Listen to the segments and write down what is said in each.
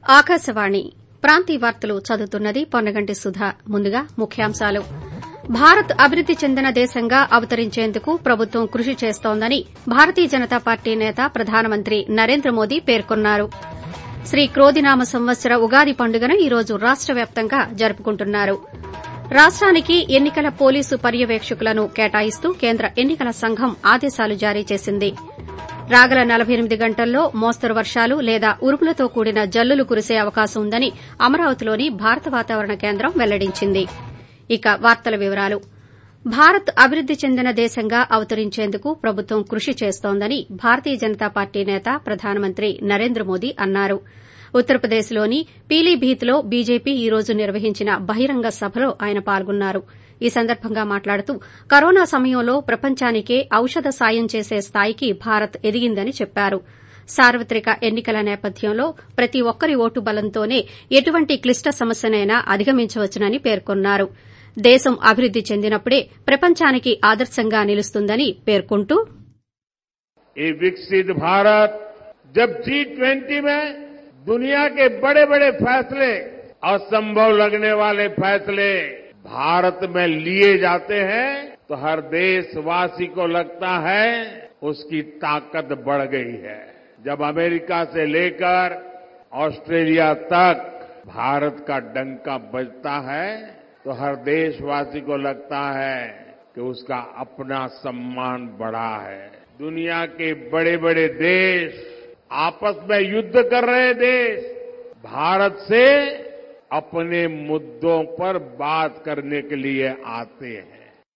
ఆకాశవాణి ప్రాంతీయ వార్తలు చదువుతున్నది పొన్నగంటి సుధ ముందుగా ముఖ్యాంశాలు భారత్ అభివృద్ది చెందిన దేశంగా అవతరించేందుకు ప్రభుత్వం కృషి చేస్తోందని భారతీయ జనతా పార్టీ నేత ప్రధానమంత్రి నరేంద్ర మోదీ పేర్కొన్నారు శ్రీ క్రోధినామ సంవత్సర ఉగాది పండుగను ఈ రోజు రాష్ట వ్యాప్తంగా జరుపుకుంటున్నారు రాష్టానికి ఎన్నికల పోలీసు పర్యవేక్షకులను కేటాయిస్తూ కేంద్ర ఎన్నికల సంఘం ఆదేశాలు జారీ చేసింది రాగల నలబై ఎనిమిది గంటల్లో మోస్తరు వర్షాలు లేదా ఉరుములతో కూడిన జల్లులు కురిసే అవకాశం ఉందని అమరావతిలోని భారత వాతావరణ కేంద్రం వెల్లడించింది ఇక వార్తల వివరాలు భారత్ అభివృద్ది చెందిన దేశంగా అవతరించేందుకు ప్రభుత్వం కృషి చేస్తోందని భారతీయ జనతా పార్టీ నేత ప్రధానమంత్రి నరేంద్ర మోదీ అన్నారు ఉత్తరప్రదేశ్లోని పీలీభీత్లో బీజేపీ ఈ రోజు నిర్వహించిన బహిరంగ సభలో ఆయన పాల్గొన్నారు ఈ సందర్భంగా మాట్లాడుతూ కరోనా సమయంలో ప్రపంచానికే ఔషధ సాయం చేసే స్థాయికి భారత్ ఎదిగిందని చెప్పారు సార్వత్రిక ఎన్నికల నేపథ్యంలో ప్రతి ఒక్కరి ఓటు బలంతోనే ఎటువంటి క్లిష్ట సమస్యనైనా అధిగమించవచ్చునని పేర్కొన్నారు దేశం అభివృద్ది చెందినప్పుడే ప్రపంచానికి ఆదర్శంగా నిలుస్తుందని పేర్కొంటూ ये विकसित भारत जब जी ट्वेंटी में दुनिया के बड़े बड़े फैसले असंभव लगने वाले फैसले भारत में लिए जाते हैं तो हर देशवासी को लगता है उसकी ताकत बढ़ गई है जब अमेरिका से लेकर ऑस्ट्रेलिया तक भारत का डंका बजता है तो हर देशवासी को लगता है कि उसका अपना सम्मान बढ़ा है दुनिया के बड़े बड़े देश आपस में युद्ध कर रहे देश भारत से अपने मुद्दों पर बात करने के लिए आते हैं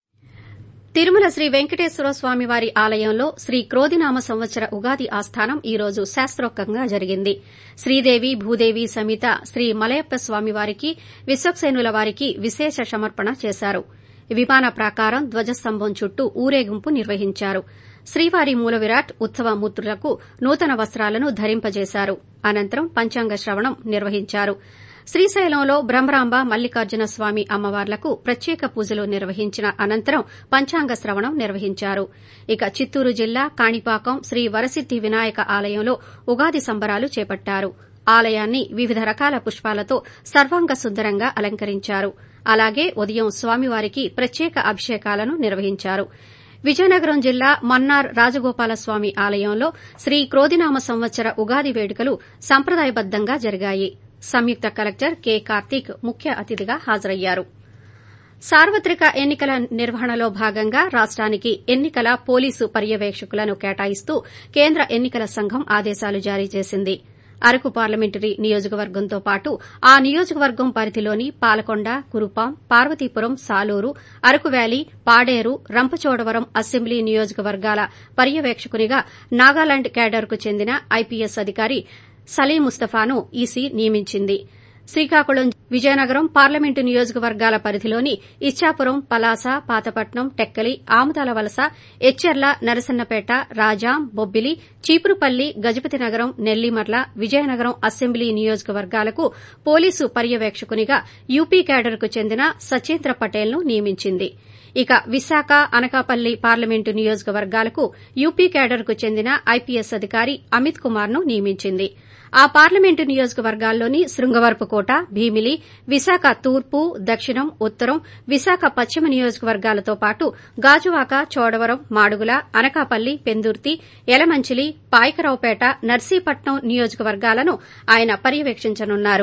తిరుమల శ్రీ వెంకటేశ్వర స్వామి వారి ఆలయంలో శ్రీ క్రోధినామ సంవత్సర ఉగాది ఆస్థానం ఈ రోజు శాస్త్రోక్తంగా జరిగింది శ్రీదేవి భూదేవి సమేత శ్రీ మలయప్ప స్వామి వారికి విశ్వక్సేనుల వారికి విశేష సమర్పణ చేశారు విమాన ప్రాకారం ధ్వజస్తంభం చుట్టూ ఊరేగింపు నిర్వహించారు శ్రీవారి మూల విరాట్ ఉత్సవ మూర్తులకు నూతన వస్త్రాలను ధరింపజేశారు అనంతరం పంచాంగ శ్రవణం నిర్వహించారు శ్రీశైలంలో బ్రహ్మరాంబ మల్లికార్జున స్వామి అమ్మవార్లకు ప్రత్యేక పూజలు నిర్వహించిన అనంతరం పంచాంగ శ్రవణం నిర్వహించారు ఇక చిత్తూరు జిల్లా కాణిపాకం శ్రీ వరసిద్ది వినాయక ఆలయంలో ఉగాది సంబరాలు చేపట్టారు ఆలయాన్ని వివిధ రకాల పుష్పాలతో సర్వాంగ సుందరంగా అలంకరించారు అలాగే ఉదయం స్వామివారికి ప్రత్యేక అభిషేకాలను నిర్వహించారు విజయనగరం జిల్లా మన్నార్ రాజగోపాలస్వామి ఆలయంలో శ్రీ క్రోధినామ సంవత్సర ఉగాది వేడుకలు సంప్రదాయబద్దంగా జరిగాయి సంయుక్త కలెక్టర్ కె కార్తీక్ ముఖ్య అతిథిగా హాజరయ్యారు సార్వత్రిక ఎన్నికల నిర్వహణలో భాగంగా రాష్టానికి ఎన్నికల పోలీసు పర్యవేక్షకులను కేటాయిస్తూ కేంద్ర ఎన్నికల సంఘం ఆదేశాలు జారీ చేసింది అరకు పార్లమెంటరీ నియోజకవర్గంతో పాటు ఆ నియోజకవర్గం పరిధిలోని పాలకొండ కురుపాం పార్వతీపురం సాలూరు అరకు వ్యాలీ పాడేరు రంపచోడవరం అసెంబ్లీ నియోజకవర్గాల పర్యవేక్షకునిగా నాగాలాండ్ కేడర్కు చెందిన ఐపీఎస్ అధికారి సలీం ముస్తఫాను ఈసీ నియమించింది శ్రీకాకుళం విజయనగరం పార్లమెంటు నియోజకవర్గాల పరిధిలోని ఇచ్చాపురం పలాస పాతపట్నం టెక్కలి ఆముదాల వలస ఎచ్చెర్ల నరసన్నపేట రాజాం బొబ్బిలి చీపురుపల్లి గజపతినగరం నెల్లిమర్ల విజయనగరం అసెంబ్లీ నియోజకవర్గాలకు పోలీసు పర్యవేక్షకునిగా యూపీ కేడర్కు చెందిన సచేంద్ర పటేల్ను నియమించింది ఇక విశాఖ అనకాపల్లి పార్లమెంటు నియోజకవర్గాలకు యూపీ కేడర్కు చెందిన ఐపీఎస్ అధికారి అమిత్ కుమార్ను నియమించింది ఆ పార్లమెంటు నియోజకవర్గాల్లోని శృంగవరపుకోట భీమిలి విశాఖ తూర్పు దక్షిణం ఉత్తరం విశాఖ పశ్చిమ నియోజకవర్గాలతో పాటు గాజువాక చోడవరం మాడుగుల అనకాపల్లి పెందుర్తి యలమంచిలి పాయకరావుపేట నర్సీపట్నం నియోజకవర్గాలను ఆయన పర్యవేక్షించనున్నారు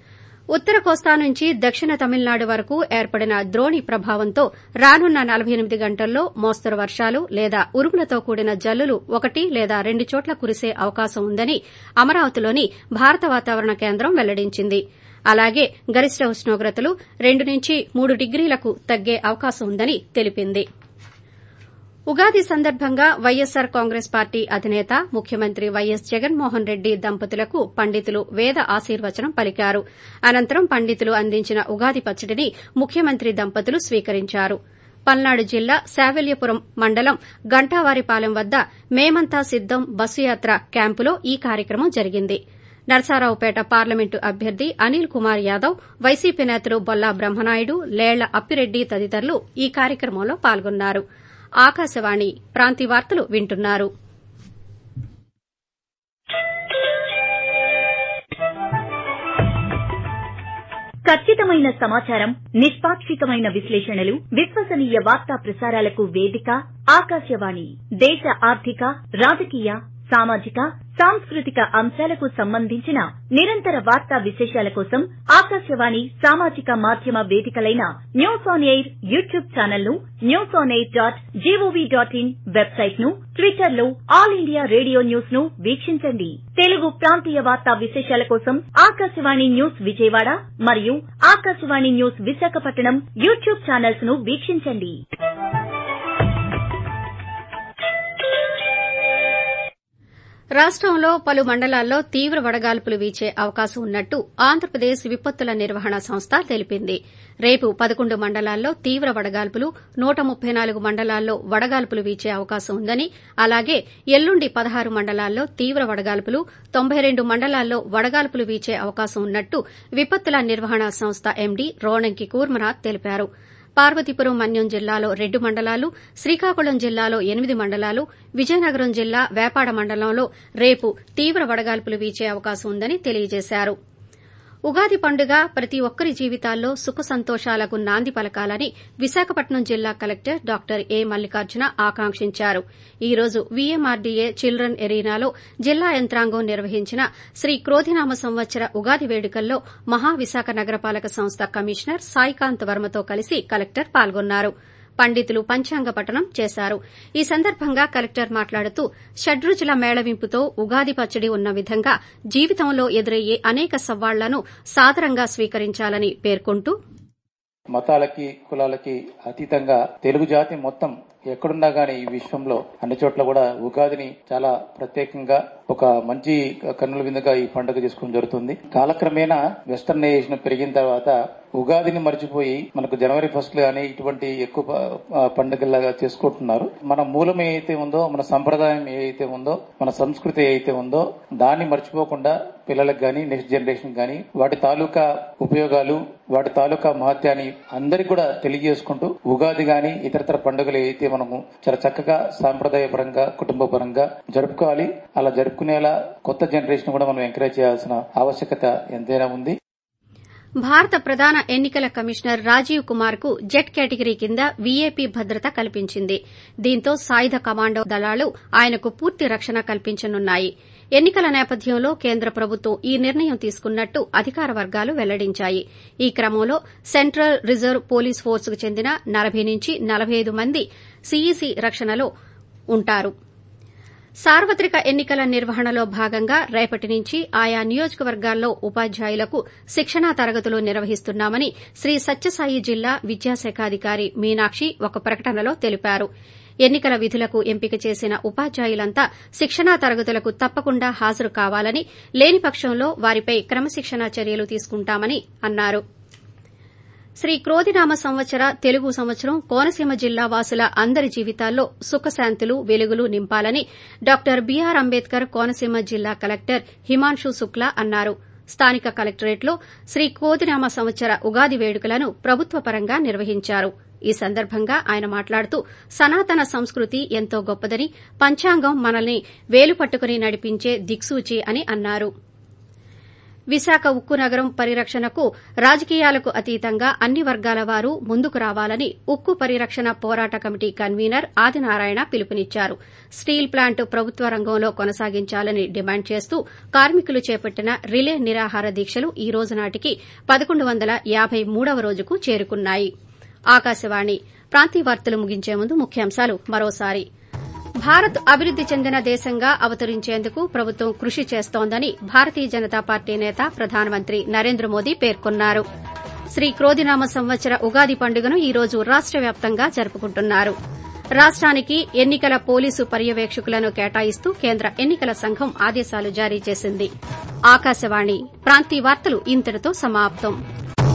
ఉత్తర కోస్తా నుంచి దక్షిణ తమిళనాడు వరకు ఏర్పడిన ద్రోణి ప్రభావంతో రానున్న నలబై ఎనిమిది గంటల్లో మోస్తరు వర్షాలు లేదా ఉరుములతో కూడిన జల్లులు ఒకటి లేదా రెండు చోట్ల కురిసే అవకాశం ఉందని అమరావతిలోని భారత వాతావరణ కేంద్రం వెల్లడించింది అలాగే గరిష్ట ఉష్ణోగ్రతలు రెండు నుంచి మూడు డిగ్రీలకు తగ్గే అవకాశం ఉందని తెలిపింది ఉగాది సందర్భంగా వైఎస్సార్ కాంగ్రెస్ పార్టీ అధినేత ముఖ్యమంత్రి వైఎస్ జగన్మోహన్ రెడ్డి దంపతులకు పండితులు వేద ఆశీర్వచనం పలికారు అనంతరం పండితులు అందించిన ఉగాది పచ్చడిని ముఖ్యమంత్రి దంపతులు స్వీకరించారు పల్నాడు జిల్లా శావల్యపురం మండలం గంటావారిపాలెం వద్ద మేమంతా సిద్దం బస్సు యాత్ర క్యాంపులో ఈ కార్యక్రమం జరిగింది నరసారావుపేట పార్లమెంటు అభ్యర్థి అనిల్ కుమార్ యాదవ్ వైసీపీ నేతలు బొల్లా బ్రహ్మనాయుడు లేళ్ల అప్పిరెడ్డి తదితరులు ఈ కార్యక్రమంలో పాల్గొన్నారు ఆకాశవాణి ప్రాంతీయ వార్తలు వింటున్నారు ఖచ్చితమైన సమాచారం నిష్పాక్షికమైన విశ్లేషణలు విశ్వసనీయ వార్తా ప్రసారాలకు వేదిక ఆకాశవాణి దేశ ఆర్థిక రాజకీయ సామాజిక సాంస్కృతిక అంశాలకు సంబంధించిన నిరంతర వార్తా విశేషాల కోసం ఆకాశవాణి సామాజిక మాధ్యమ వేదికలైన news on air YouTube channel ను news on air dot gov dot in website ను ట్విట్టర్ లో ఆల్ ఇండియా రేడియో న్యూస్ ను వీక్షించండి తెలుగు ప్రాంతీయ వార్తా విశేషాల కోసం ఆకాశవాణి న్యూస్ విజయవాడ మరియు Akashvani news Visakhapatnam YouTube channels ను వీక్షించండి రాష్టంలో పలు మండలాల్లో తీవ్ర వడగాల్పులు వీచే అవకాశం ఉన్నట్టు ఆంధ్రప్రదేశ్ విపత్తుల నిర్వహణ సంస్థ తెలిపింది రేపు పదకొండు మండలాల్లో తీవ్ర వడగాల్పులు నూట ముప్పై నాలుగు మండలాల్లో వడగాల్పులు వీచే అవకాశం ఉందని అలాగే ఎల్లుండి పదహారు మండలాల్లో తీవ్ర వడగాల్పులు తొంభై రెండు మండలాల్లో వడగాల్పులు వీచే అవకాశం ఉన్నట్టు విపత్తుల నిర్వహణ సంస్థ ఎండీ రోణంకి కూర్మనాథ్ తెలిపారు పార్వతీపురం మన్యం జిల్లాలో రెండు మండలాలు శ్రీకాకుళం జిల్లాలో ఎనిమిది మండలాలు విజయనగరం జిల్లా వేపాడ మండలంలో రేపు తీవ్ర వడగాల్పులు వీచే అవకాశం ఉందని తెలియజేశారు ఉగాది పండుగ ప్రతి ఒక్కరి జీవితాల్లో సుఖ సంతోషాలకు నాంది పలకాలని విశాఖపట్నం జిల్లా కలెక్టర్ డాక్టర్ ఏ మల్లికార్జున ఆకాంక్షించారు ఈ రోజు వీఎంఆర్డీఏ చిల్డ్రన్ ఎరీనాలో జిల్లా యంత్రాంగం నిర్వహించిన శ్రీ క్రోధినామ సంవత్సర ఉగాది వేడుకల్లో మహావిశాఖ నగరపాలక సంస్థ కమిషనర్ సాయికాంత్ వర్మతో కలిసి కలెక్టర్ పాల్గొన్నారు పండితులు పంచాంగ పఠనం చేశారు ఈ సందర్భంగా కలెక్టర్ మాట్లాడుతూ షడ్రుచుల మేళవింపుతో ఉగాది పచ్చడి ఉన్న విధంగా జీవితంలో ఎదురయ్యే అనేక సవాళ్లను సాదరంగా స్వీకరించాలని పేర్కొంటూ మతాలకి కులాలకి అతీతంగా తెలుగు జాతి మొత్తం ఎక్కడున్నా గానీ ఈ విశ్వంలో అన్ని చోట్ల కూడా ఉగాదిని చాలా ప్రత్యేకంగా ఒక మంచి కన్నుల విందుగా ఈ పండుగ చేసుకోవడం జరుగుతుంది కాలక్రమేణా వెస్టర్నైజేషన్ పెరిగిన తర్వాత ఉగాదిని మర్చిపోయి మనకు జనవరి ఫస్ట్ గానీ ఇటువంటి ఎక్కువ పండుగలాగా చేసుకుంటున్నారు మన మూలం ఏదైతే ఉందో మన సంప్రదాయం ఏదైతే ఉందో మన సంస్కృతి ఏదైతే ఉందో దాన్ని మర్చిపోకుండా పిల్లలకు గానీ నెక్స్ట్ జనరేషన్ గానీ వాటి తాలూకా ఉపయోగాలు వాటి తాలూకా మహత్యాన్ని అందరికి కూడా తెలియజేసుకుంటూ ఉగాది గాని ఇతరతర పండుగలు ఏదైతే మనము చాలా చక్కగా సాంప్రదాయ పరంగా కుటుంబ పరంగా జరుపుకోవాలి అలా జరుపుకునేలా కొత్త జనరేషన్ కూడా మనం ఎంకరేజ్ చేయాల్సిన ఆవశ్యకత ఎంతైనా ఉంది భారత ప్రధాన ఎన్నికల కమిషనర్ రాజీవ్ కుమార్ కు జెట్ కేటగిరీ కింద వీఏపీ భద్రత కల్పించింది దీంతో సాయుధ కమాండో దళాలు ఆయనకు పూర్తి రక్షణ కల్పించనున్నాయి ఎన్నికల నేపథ్యంలో కేంద్ర ప్రభుత్వం ఈ నిర్ణయం తీసుకున్నట్టు అధికార వర్గాలు వెల్లడించాయి ఈ క్రమంలో సెంట్రల్ రిజర్వ్ పోలీస్ ఫోర్సుకు చెందిన నలభై నుంచి నలభై ఐదు మంది సీఈసీ రక్షణలో ఉంటారు సార్వత్రిక ఎన్నికల నిర్వహణలో భాగంగా రేపటి నుంచి ఆయా నియోజకవర్గాల్లో ఉపాధ్యాయులకు శిక్షణా తరగతులు నిర్వహిస్తున్నామని శ్రీ సత్యసాయి జిల్లా విద్యాశాఖాధికారి మీనాక్షి ఒక ప్రకటనలో తెలిపారు ఎన్నికల విధులకు ఎంపిక చేసిన ఉపాధ్యాయులంతా శిక్షణా తరగతులకు తప్పకుండా హాజరు కావాలని లేని పక్షంలో వారిపై క్రమశిక్షణా చర్యలు తీసుకుంటామని అన్నారు శ్రీ క్రోధినామ సంవత్సర తెలుగు సంవత్సరం కోనసీమ జిల్లా వాసుల అందరి జీవితాల్లో సుఖశాంతులు వెలుగులు నింపాలని డాక్టర్ బీఆర్ అంబేద్కర్ కోనసీమ జిల్లా కలెక్టర్ హిమాన్షు శుక్లా అన్నారు స్థానిక కలెక్టరేట్లో శ్రీ క్రోధినామ సంవత్సర ఉగాది వేడుకలను ప్రభుత్వ పరంగా నిర్వహించారు ఈ సందర్భంగా ఆయన మాట్లాడుతూ సనాతన సంస్కృతి ఎంతో గొప్పదని పంచాంగం మనల్ని వేలు పట్టుకుని నడిపించే దిక్సూచి అని అన్నారు విశాఖ ఉక్కు నగరం పరిరక్షణకు రాజకీయాలకు అతీతంగా అన్ని వర్గాల వారు ముందుకు రావాలని ఉక్కు పరిరక్షణ పోరాట కమిటీ కన్వీనర్ ఆదినారాయణ పిలుపునిచ్చారు స్టీల్ ప్లాంట్ ప్రభుత్వ రంగంలో కొనసాగించాలని డిమాండ్ చేస్తూ కార్మికులు చేపట్టిన రిలే నిరాహార దీక్షలు ఈ రోజు నాటికి పదకొండు వందల యాబై మూడవ రోజుకు చేరుకున్నాయి ఆకాశవాణి ప్రాంతీయ వార్తలు ముగించే ముందు ముఖ్యాంశాలు మరోసారి భారత్ అభివృద్ది చెందిన దేశంగా అవతరించేందుకు ప్రభుత్వం కృషి చేస్తోందని భారతీయ జనతా పార్టీ నేత ప్రధానమంత్రి నరేంద్ర మోదీ పేర్కొన్నారు శ్రీ క్రోధినామ సంవత్సర ఉగాది పండుగను ఈ రోజు రాష్ట వ్యాప్తంగా జరుపుకుంటున్నారు రాష్టానికి ఎన్నికల పోలీసు పర్యవేక్షకులను కేటాయిస్తూ కేంద్ర ఎన్నికల సంఘం ఆదేశాలు జారీ చేసింది ఆకాశవాణి ప్రాంతీయ వార్తలు ఇంతటితో సమాప్తం